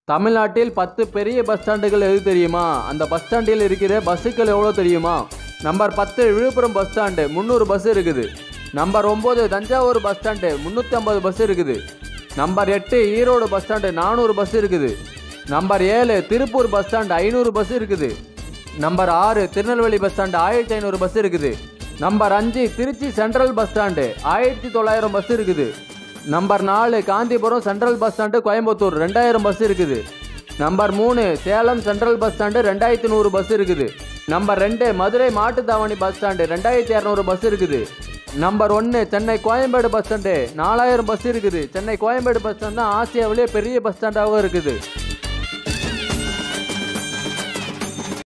தமிழ்நாட்டில் பத்து பெரிய பஸ் ஸ்டாண்டுகள் எது தெரியுமா அந்த பஸ் ஸ்டாண்டில் இருக்கிற பஸ்ஸுகள் எவ்வளோ தெரியுமா நம்பர் பத்து விழுப்புரம் பஸ் ஸ்டாண்டு முந்நூறு பஸ் இருக்குது நம்பர் ஒம்பது தஞ்சாவூர் பஸ் ஸ்டாண்டு முந்நூற்றி ஐம்பது பஸ் இருக்குது நம்பர் எட்டு ஈரோடு பஸ் ஸ்டாண்டு நானூறு பஸ் இருக்குது நம்பர் ஏழு திருப்பூர் பஸ் ஸ்டாண்டு ஐநூறு பஸ் இருக்குது நம்பர் ஆறு திருநெல்வேலி பஸ் ஸ்டாண்டு ஆயிரத்தி ஐநூறு பஸ் இருக்குது நம்பர் அஞ்சு திருச்சி சென்ட்ரல் பஸ் ஸ்டாண்டு ஆயிரத்தி தொள்ளாயிரம் பஸ் இருக்குது நம்பர் நாலு Gandhipuram central bus stand Coimbatore ரெண்டாயிரம் பஸ் இருக்குது நம்பர் மூணு சேலம் சென்ட்ரல் பஸ் ஸ்டாண்டு ரெண்டாயிரத்தி நூறு பஸ் இருக்குது நம்பர் ரெண்டு மதுரை மாட்டுத்தாவணி பஸ் ஸ்டாண்டு ரெண்டாயிரத்தி இரநூறு பஸ் இருக்குது நம்பர் ஒன்று சென்னை கோயம்பேடு பஸ் ஸ்டாண்டு நாலாயிரம் பஸ் இருக்குது சென்னை கோயம்பேடு பஸ் ஸ்டாண்ட் தான் ஆசியாவிலே பெரிய பஸ் ஸ்டாண்டாகவும் இருக்குது